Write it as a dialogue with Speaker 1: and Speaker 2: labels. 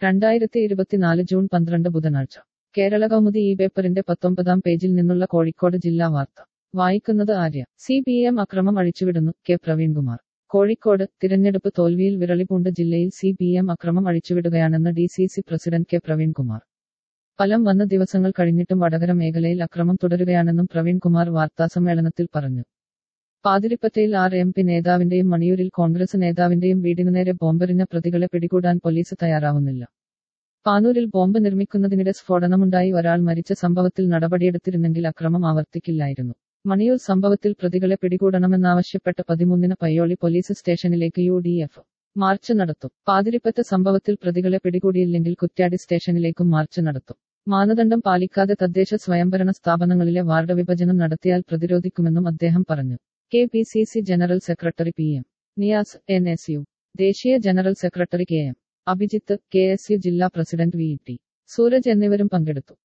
Speaker 1: രണ്ടായിരത്തി ഇരുപത്തിനാല് ജൂൺ പന്ത്രണ്ട് ബുധനാഴ്ച കേരള കൗമുദി ഈ പേപ്പറിന്റെ പത്തൊമ്പതാം പേജിൽ നിന്നുള്ള കോഴിക്കോട് ജില്ലാ വാർത്ത വായിക്കുന്നത് ആര്യ സി പി എം അക്രമം അഴിച്ചുവിടുന്നു കെ പ്രവീൺകുമാർ കോഴിക്കോട് തിരഞ്ഞെടുപ്പ് തോൽവിയിൽ വിരളിപൂണ്ട് ജില്ലയിൽ സി പി എം അക്രമം അഴിച്ചുവിടുകയാണെന്ന് D C C president K Praveenkumar ഫലം വന്ന ദിവസങ്ങൾ കഴിഞ്ഞിട്ടും വടകര മേഖലയിൽ അക്രമം തുടരുകയാണെന്നും പ്രവീൺകുമാർ വാർത്താസമ്മേളനത്തിൽ പറഞ്ഞു പാതിരിപ്പറ്റയിൽ ആർ എം പി നേതാവിന്റെയും മണിയൂരിൽ കോൺഗ്രസ് നേതാവിന്റെയും വീടിനു നേരെ ബോംബെറിഞ്ഞ പ്രതികളെ പിടികൂടാൻ പോലീസ് തയ്യാറാവുന്നില്ല പാനൂരിൽ ബോംബ് നിർമ്മിക്കുന്നതിനിടെ സ്ഫോടനമുണ്ടായി ഒരാൾ മരിച്ച സംഭവത്തിൽ നടപടിയെടുത്തിരുന്നെങ്കിൽ അക്രമം ആവർത്തിക്കില്ലായിരുന്നു മണിയൂർ സംഭവത്തിൽ പ്രതികളെ പിടികൂടണമെന്നാവശ്യപ്പെട്ട് പതിമൂന്നിന് പയ്യോളി പോലീസ് സ്റ്റേഷനിലേക്ക് യു ഡി എഫ് മാർച്ച് നടത്തും പാതിരിപ്പറ്റ സംഭവത്തിൽ പ്രതികളെ പിടികൂടിയില്ലെങ്കിൽ കുറ്റ്യാടി സ്റ്റേഷനിലേക്കും മാർച്ച് നടത്തും മാനദണ്ഡം പാലിക്കാതെ തദ്ദേശ സ്വയംഭരണ സ്ഥാപനങ്ങളിലെ വാർഡ് വിഭജനം നടത്തിയാൽ പ്രതിരോധിക്കുമെന്നും അദ്ദേഹം പറഞ്ഞു K P C C general secretary P M Niyas N S U ദേശീയ general secretary K M Abhijith K S U ജില്ലാ പ്രസിഡന്റ് വി ടി സൂരജ് എന്നിവരും പങ്കെടുത്തു